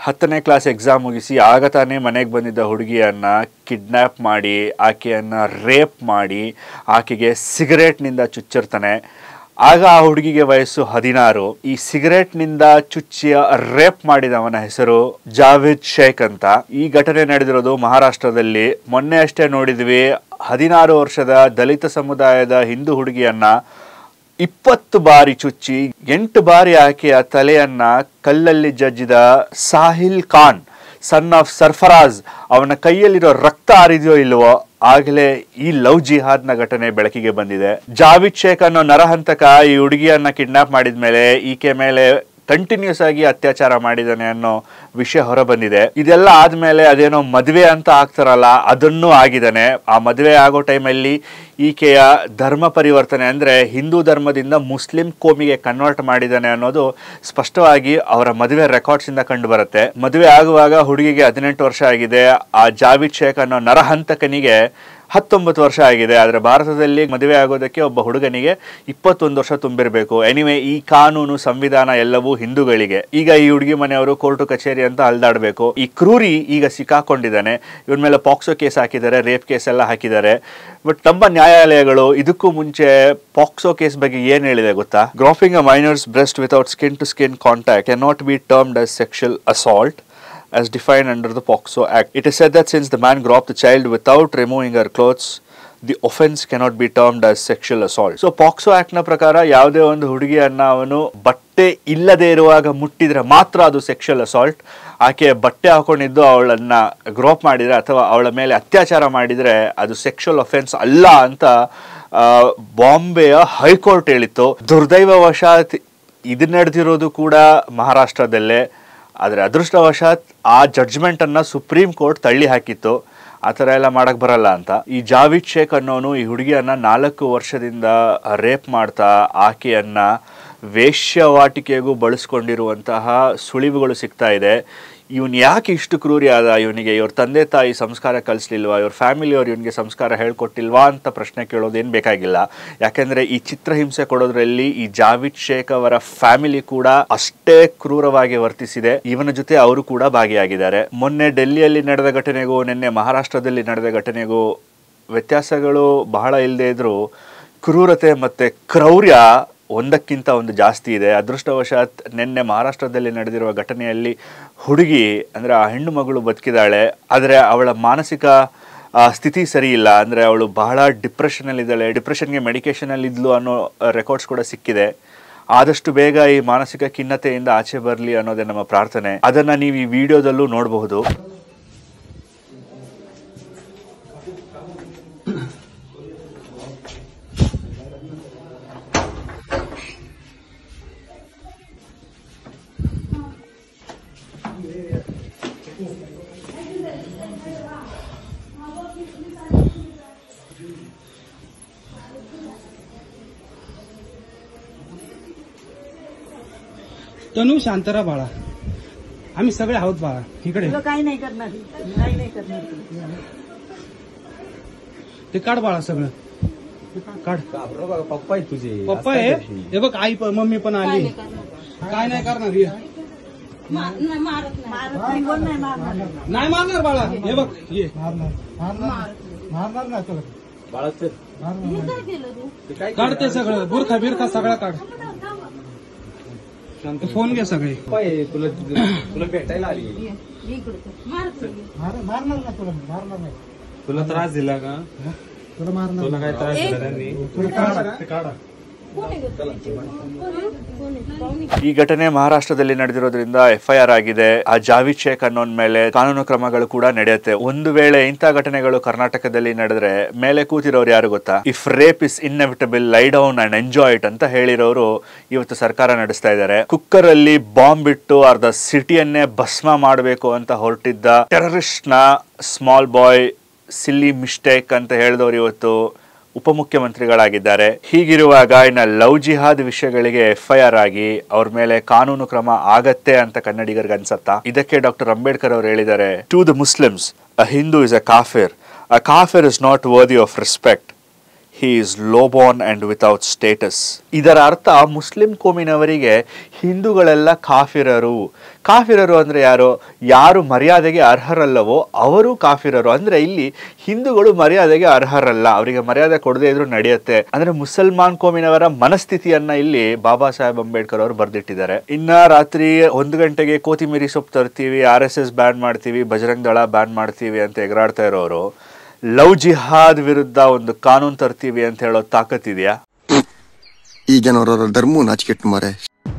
ಹತ್ತನೇ class exam ಮುಗಿಸಿ ಆಗ ತಾನೇ ಮನೆಗೆ ಬಂದಿದ್ದ ಹುಡುಗಿಯನ್ನ ಕಿಡ್ನ್ಯಾಪ್ ಮಾಡಿ ಆಕೆಯನ್ನ ರೇಪ್ ಮಾಡಿ ಆಕೆಗೆ ಸಿಗರೇಟ್ನಿಂದ ಚುಚ್ಚಿರ್ತಾನೆ ಆಗ ಆ ಹುಡುಗಿಗೆ ವಯಸ್ಸು ಹದಿನಾರು ಈ ಸಿಗರೇಟ್ನಿಂದ ಚುಚ್ಚಿ ರೇಪ್ ಮಾಡಿದವನ ಹೆಸರು ಜಾವೇದ್ ಶೇಖ್ ಅಂತ ಈ ಘಟನೆ ನಡೆದಿರೋದು ಮಹಾರಾಷ್ಟ್ರದಲ್ಲಿ ಮೊನ್ನೆ ಅಷ್ಟೇ ನೋಡಿದ್ವಿ ಹದಿನಾರು ವರ್ಷದ ದಲಿತ ಸಮುದಾಯದ ಹಿಂದೂ ಹುಡುಗಿಯನ್ನ ಇಪ್ಪತ್ತು ಬಾರಿ ಚುಚ್ಚಿ ಎಂಟು ಬಾರಿ ಆಕೆಯ ತಲೆಯನ್ನ ಕಲ್ಲಲ್ಲಿ ಜಜ್ಜಿದ ಸಾಹಿಲ್ ಖಾನ್ ಸನ್ ಆಫ್ ಸರ್ಫರಾಜ್ ಅವನ ಕೈಯಲ್ಲಿರೋ ರಕ್ತ ಹರಿದೆಯೋ ಇಲ್ವೋ ಆಗಲೇ ಈ ಲವ್ ಜಿಹಾದ್ನ ಘಟನೆ ಬೆಳಕಿಗೆ ಬಂದಿದೆ ಜಾವಿದ್ ಶೇಖ್ ಅನ್ನೋ ನರಹಂತಕ ಈ ಹುಡುಗಿಯನ್ನ ಕಿಡ್ನಾಪ್ ಮಾಡಿದ್ಮೇಲೆ ಈಕೆ ಮೇಲೆ ಕಂಟಿನ್ಯೂಸ್ ಆಗಿ ಅತ್ಯಾಚಾರ ಮಾಡಿದಾನೆ ಅನ್ನೋ ವಿಷಯ ಹೊರಬಂದಿದೆ ಇದೆಲ್ಲ ಆದ್ಮೇಲೆ ಅದೇನೋ ಮದುವೆ ಅಂತ ಆಗ್ತಾರಲ್ಲ ಅದನ್ನೂ ಆಗಿದ್ದಾನೆ ಆ ಮದುವೆ ಆಗೋ ಟೈಮಲ್ಲಿ ಈಕೆಯ ಧರ್ಮ ಪರಿವರ್ತನೆ ಅಂದ್ರೆ ಹಿಂದೂ ಧರ್ಮದಿಂದ ಮುಸ್ಲಿಂ ಕೋಮಿಗೆ ಕನ್ವರ್ಟ್ ಮಾಡಿದ್ದಾನೆ ಅನ್ನೋದು ಸ್ಪಷ್ಟವಾಗಿ ಅವರ ಮದುವೆ ರೆಕಾರ್ಡ್ಸ್ ಇಂದ ಕಂಡು ಬರುತ್ತೆ ಮದುವೆ ಆಗುವಾಗ ಹುಡುಗಿಗೆ ಹದಿನೆಂಟು ವರ್ಷ ಆಗಿದೆ ಆ ಜಾವಿದ್ ಶೇಖ್ ಅನ್ನೋ ನರಹಂತಕನಿಗೆ ಹತ್ತೊಂಬತ್ತು ವರ್ಷ ಆಗಿದೆ ಆದರೆ ಭಾರತದಲ್ಲಿ ಮದುವೆ ಆಗೋದಕ್ಕೆ ಒಬ್ಬ ಹುಡುಗನಿಗೆ ಇಪ್ಪತ್ತೊಂದು ವರ್ಷ ತುಂಬಿರಬೇಕು ಎನಿವೆ ಈ ಕಾನೂನು ಸಂವಿಧಾನ ಎಲ್ಲವೂ ಹಿಂದೂಗಳಿಗೆ ಈಗ ಈ ಹುಡುಗಿ ಮನೆಯವರು ಕೋರ್ಟು ಕಚೇರಿ ಅಂತ ಅಲ್ದಾಡಬೇಕು ಈ ಕ್ರೂರಿ ಈಗ ಸಿಕ್ಕಾಕೊಂಡಿದ್ದಾನೆ ಇವನ ಮೇಲೆ ಪಾಕ್ಸೋ ಕೇಸ್ ಹಾಕಿದ್ದಾರೆ ರೇಪ್ ಕೇಸ್ ಎಲ್ಲ ಹಾಕಿದ್ದಾರೆ ಬಟ್ ನಮ್ಮ ನ್ಯಾಯಾಲಯಗಳು ಇದಕ್ಕೂ ಮುಂಚೆ ಪಾಕ್ಸೋ ಕೇಸ್ ಬಗ್ಗೆ ಏನ್ ಹೇಳಿದೆ ಗೊತ್ತಾ groping a minor's breast without skin to skin contact can not be termed as sexual assault as defined under the POXO Act. It is said that since the man groped the child without removing her clothes, the offense cannot be termed as sexual assault. So POCSO act ನ ಪ್ರಕಾರ ಯಾವುದೇ ಒಂದು ಹುಡುಗಿಯನ್ನ ಅವನು ಬಟ್ಟೆ ಇಲ್ಲದೆ ಇರುವಾಗ ಮುಟ್ಟಿದ್ರೆ ಮಾತ್ರ ಅದು ಸೆಕ್ಷುವಲ್ ಅಸಾಲ್ಟ್ ಆಕೆ ಬಟ್ಟೆ ಹಾಕೊಂಡಿದ್ದು ಅವಳನ್ನ ಗ್ರೋಪ್ ಮಾಡಿದ್ರೆ ಅಥವಾ ಅವಳ ಮೇಲೆ ಅತ್ಯಾಚಾರ ಮಾಡಿದ್ರೆ ಅದು ಸೆಕ್ಷುವಲ್ ಅಫೆನ್ಸ್ ಅಲ್ಲ ಅಂತ ಆ, ಬಾಂಬೆಯ ಹೈಕೋರ್ಟ್ ಹೇಳಿತ್ತು ದುರ್ದೈವವಶಾತ್ ಇದು ನಡೆದಿರೋದು ಕೂಡ ಮಹಾರಾಷ್ಟ್ರದಲ್ಲೇ ಆದರೆ ಅದೃಷ್ಟವಶಾತ್ ಆ ಜಡ್ಜ್ಮೆಂಟನ್ನು ಸುಪ್ರೀಂ ಕೋರ್ಟ್ ತಳ್ಳಿ ಹಾಕಿತ್ತು ಆ ಥರ ಎಲ್ಲ ಮಾಡಕ್ ಬರಲ್ಲ ಅಂತ ಈ ಜಾವಿದ್ ಶೇಖ್ ಅನ್ನೋನು ಈ ಹುಡುಗಿಯನ್ನ ನಾಲ್ಕು ವರ್ಷದಿಂದ ರೇಪ್ ಮಾಡ್ತಾ ಆಕೆಯನ್ನ ವೇಶ್ಯವಾಟಿಕೆಗೂ ಬಳಸ್ಕೊಂಡಿರುವಂತಹ ಸುಳಿವುಗಳು ಸಿಗ್ತಾ ಇದೆ ಇವನ್ ಯಾಕೆ ಇಷ್ಟು ಕ್ರೂರಿ ಆದ ಇವನಿಗೆ ಇವ್ರ ತಂದೆ ತಾಯಿ ಸಂಸ್ಕಾರ ಕಲಿಸ್ಲಿಲ್ವಾ ಇವ್ರ ಫ್ಯಾಮಿಲಿಯವ್ರು ಇವನಿಗೆ ಸಂಸ್ಕಾರ ಹೇಳ್ಕೊಟ್ಟಿಲ್ವಾ ಅಂತ ಪ್ರಶ್ನೆ ಕೇಳೋದೇನು ಬೇಕಾಗಿಲ್ಲ ಯಾಕೆಂದ್ರೆ ಈ ಚಿತ್ರಹಿಂಸೆ ಕೊಡೋದ್ರಲ್ಲಿ ಈ ಜಾವಿದ್ ಶೇಖ್ ಅವರ ಫ್ಯಾಮಿಲಿ ಕೂಡ ಅಷ್ಟೇ ಕ್ರೂರವಾಗಿ ವರ್ತಿಸಿದೆ ಇವನ ಜೊತೆ ಅವರು ಕೂಡ ಭಾಗಿಯಾಗಿದ್ದಾರೆ ಮೊನ್ನೆ ಡೆಲ್ಲಿಯಲ್ಲಿ ನಡೆದ ಘಟನೆಗೂ ನಿನ್ನೆ ಮಹಾರಾಷ್ಟ್ರದಲ್ಲಿ ನಡೆದ ಘಟನೆಗೂ ವ್ಯತ್ಯಾಸಗಳು ಬಹಳ ಇಲ್ಲದೆ ಇದ್ರೂ ಕ್ರೂರತೆ ಮತ್ತೆ ಕ್ರೌರ್ಯ ಒಂದಕ್ಕಿಂತ ಒಂದು ಜಾಸ್ತಿ ಇದೆ ಅದೃಷ್ಟವಶಾತ್ ನಿನ್ನೆ ಮಹಾರಾಷ್ಟ್ರದಲ್ಲಿ ನಡೆದಿರುವ ಘಟನೆಯಲ್ಲಿ ಹುಡುಗಿ ಅಂದರೆ ಆ ಹೆಣ್ಣು ಮಗಳು ಬದುಕಿದಾಳೆ ಆದರೆ ಅವಳ ಮಾನಸಿಕ ಆ, ಸ್ಥಿತಿ ಸರಿ ಇಲ್ಲ ಅಂದರೆ ಅವಳು ಬಹಳ ಡಿಪ್ರೆಷನಲ್ಲಿ ಇದ್ದಾಳೆ ಡಿಪ್ರೆಷನ್ಗೆ ಮೆಡಿಕೇಶನಲ್ಲಿ ಇದ್ಲು ಅನ್ನೋ ರೆಕಾರ್ಡ್ಸ್ ಕೂಡ ಸಿಕ್ಕಿದೆ ಆದಷ್ಟು ಬೇಗ ಈ ಮಾನಸಿಕ ಖಿನ್ನತೆಯಿಂದ ಆಚೆ ಬರಲಿ ಅನ್ನೋದೇ ನಮ್ಮ ಪ್ರಾರ್ಥನೆ ಅದನ್ನ ನೀವು ಈ ವಿಡಿಯೋದಲ್ಲೂ ನೋಡಬಹುದು तनू शांतरा बाळा आम्ही सगळे आहोत बाळा इकडे तुला काही नाही करणार काही नाही करणार तुला. ते काढ बाळा सगळं काढ पप्पा आहेत तुझे पप्पा आहे हे बघ आई पण मम्मी पण आली काय नाही करणार ये. मारत नाही कोण नाही मारणार नाही मारणार बाळा हे बघ ये बाळाचं ते काय काढ ते सगळं बुरखा बिरखा सगळा काढ फोन घे सगळे पप्पा आहे तुला तुला भेटायला आली तुला त्रास दिला का तुला काय त्रास दिला त्यांनी ಈ ಘಟನೆ ಮಹಾರಾಷ್ಟ್ರದಲ್ಲಿ ನಡೆದಿರೋದ್ರಿಂದ ಎಫ್ ಐ ಆರ್ ಆಗಿದೆ ಆ ಜಾವಿದ್ ಶೇಖ್ ಅನ್ನೋನ್ ಮೇಲೆ ಕಾನೂನು ಕ್ರಮಗಳು ಕೂಡ ನಡೆಯುತ್ತೆ ಒಂದು ವೇಳೆ ಇಂಥ ಘಟನೆಗಳು ಕರ್ನಾಟಕದಲ್ಲಿ ನಡೆದ್ರೆ ಮೇಲೆ ಕೂತಿರೋರು ಯಾರು ಗೊತ್ತಾ if rape is inevitable lie down and enjoy it ಅಂತ ಹೇಳಿರೋರು ಇವತ್ತು ಸರ್ಕಾರ ನಡೆಸ್ತಾ ಇದ್ದಾರೆ ಕುಕ್ಕರ್ ಅಲ್ಲಿ ಬಾಂಬ್ ಇಟ್ಟು ಅರ್ಧ ಸಿಟಿಯನ್ನೇ ಭಸ್ಮ ಮಾಡಬೇಕು ಅಂತ ಹೊರಟಿದ್ದ ಟೆರರಿಸ್ಟ್ ನ ಸ್ಮಾಲ್ ಬಾಯ್ ಸಿಲ್ಲಿ ಮಿಸ್ಟೇಕ್ ಅಂತ ಹೇಳಿದವರು ಇವತ್ತು ಉಪಮುಖ್ಯಮಂತ್ರಿಗಳಾಗಿದ್ದಾರೆ ಹೀಗಿರುವಾಗ ಇನ್ನ ಲವ್ ಜಿಹಾದ್ ವಿಷಯಗಳಿಗೆ ಎಫ್ ಐ ಆರ್ ಆಗಿ ಅವ್ರ ಮೇಲೆ ಕಾನೂನು ಕ್ರಮ ಆಗತ್ತೆ ಅಂತ ಕನ್ನಡಿಗರಿಗೆ ಅನ್ಸತ್ತಾ ಇದಕ್ಕೆ ಡಾಕ್ಟರ್ ಅಂಬೇಡ್ಕರ್ ಅವರು ಹೇಳಿದ್ದಾರೆ to the Muslims a Hindu is a kafir a kafir is not worthy of respect he is low born and without status ಇದರ ಅರ್ಥ ಮುಸ್ಲಿಂ ಕೋಮಿನವರಿಗೆ ಹಿಂದೂಗಳೆಲ್ಲ ಕಾಫಿರರು ಕಾಫಿರರು ಅಂದ್ರೆ ಯಾರು ಯಾರು ಮರ್ಯಾದೆಗೆ ಅರ್ಹರಲ್ಲವೋ ಅವರು ಕಾಫಿರರು ಅಂದ್ರೆ ಇಲ್ಲಿ ಹಿಂದೂಗಳು ಮರ್ಯಾದೆಗೆ ಅರ್ಹರಲ್ಲ ಅವರಿಗೆ ಮರ್ಯಾದೆ ಕೊಡದೇ ಇದ್ರೂ ನಡೆಯುತ್ತೆ ಅಂದ್ರೆ ಮುಸಲ್ಮಾನ್ ಕೋಮಿನವರ ಮನಸ್ಥಿತಿಯನ್ನ ಇಲ್ಲಿ ಬಾಬಾ ಸಾಹೇಬ್ ಅಂಬೇಡ್ಕರ್ ಅವರು ಬರೆದಿಟ್ಟಿದ್ದಾರೆ ಇನ್ನ ರಾತ್ರಿ ಒಂದು ಗಂಟೆಗೆ ಕೋತಿಮೀರಿ ಸೊಪ್ಪು ತರ್ತೀವಿ ಆರ್ ಎಸ್ ಎಸ್ ಬ್ಯಾನ್ ಮಾಡ್ತೀವಿ ಬಜರಂಗ್ ದಳ ಬ್ಯಾನ್ ಮಾಡ್ತೀವಿ ಅಂತ ಎಗರಾಡ್ತಾ ಇರೋರು ಲವ್ ಜಿಹಾದ್ ವಿರುದ್ಧ ಒಂದು ಕಾನೂನು ತರ್ತೀವಿ ಅಂತ ಹೇಳೋ ತಾಕತ್ತಿದೆಯಾ ಈಗಿನವರ ಧರ್ಮವು ನಾಚಿಕೆಟ್ಟು ಮಾರೆ